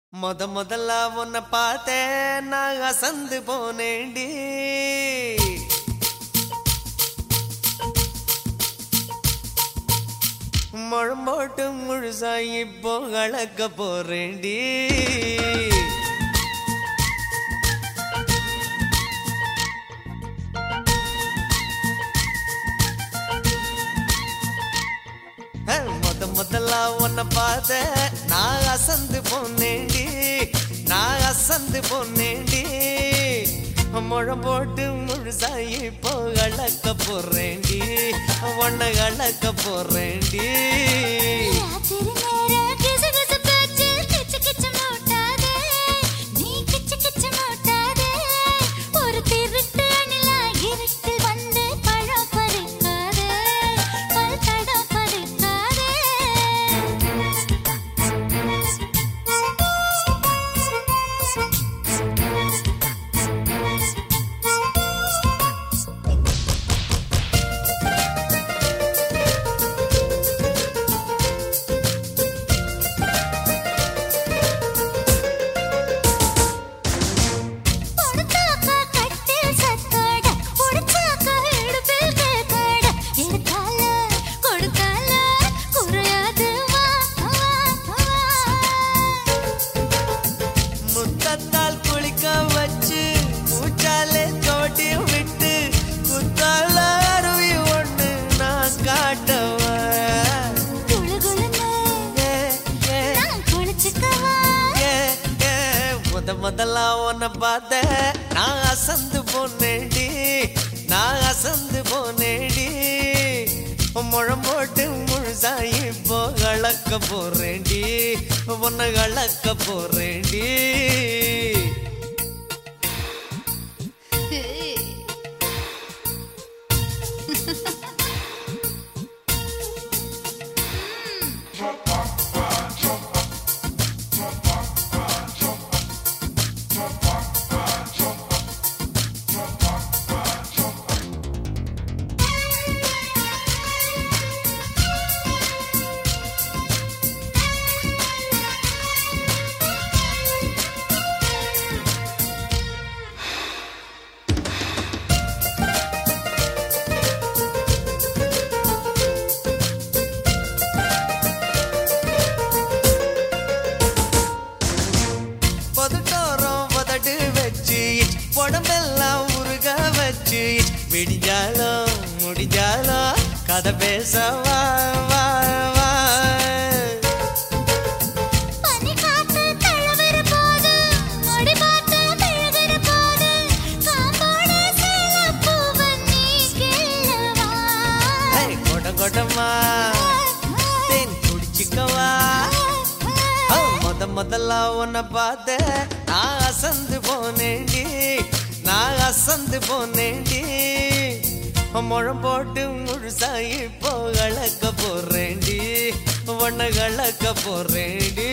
முத முதல்ல உன்னை பார்த்தேன் நான் அசந்து போனேண்டி முழம் போட்டு முழுசா இப்போ கலக்க போறேண்டி அஹ், முத முதல்ல உன்னை பார்த்தேன் நான் அசந்து போனேண்டி நான் அசந்து போனேண்டி முழம் போட்டு முழுசா இப்போ கலக்க போறேண்டி உன்னை கலக்க போறேண்டி ராத்திரி நேர கிசு கிசு பேச்சு கிச்சு கிச்சு மூட்டாதே நீ கிச்சு கிச்சு மூட்டாதே ஒரு திருட்டு அணிலா இருட்டில் வந்து பழம் பறிக்காதே பல் தடம் பறிக்காதே பொடுத்தாக்கா கட்டில் சத்தோட புடிச்சாக்கா இடுப்பில் கேக்கோட எடுத்தால கொடுத்தால குறையாது வா வா வா முத்தத்தால் குளிக்க வச்சு மூச்சாலே தோட்டி விட்டு குத்தால அருவி ஒண்ணு நான் காட்டவா குளு குளுன்னு ஏ, ஏ, நான் குளிச்சுக்கவா ஏ, ஏ. முத முதல்ல உன்னை பார்த்த நான் அசந்து போனேடி நான் அசந்து போனேடி முழம் போட்டு முழுசா இப்போ கலக்க போறேன்டி உன்னை கலக்க போறேன்டி பதுட்டோரம் உதடு வச்சு உடம்பெல்லாம் உருக வச்சு விடிஞ்சாலும் முடிஞ்சாலும் கதை பேச வா வா வா பனி காத்து தழுவுற போது முடி பார்த்து தழுவுற போது காம்போட சேலப்பூவ நீ கிள்ளவா ஏய், கொட கொடமா தேன் குடிச்சுக்கவா ஆ, முத முதல்ல உன்னை பார்த்த நான் அசந்து போனேண்டி நான் அசந்து போனேண்டி முழம் போட்டு முழுசா இப்போ கலக்க போறேண்டி உன்னை கலக்க போறேண்டி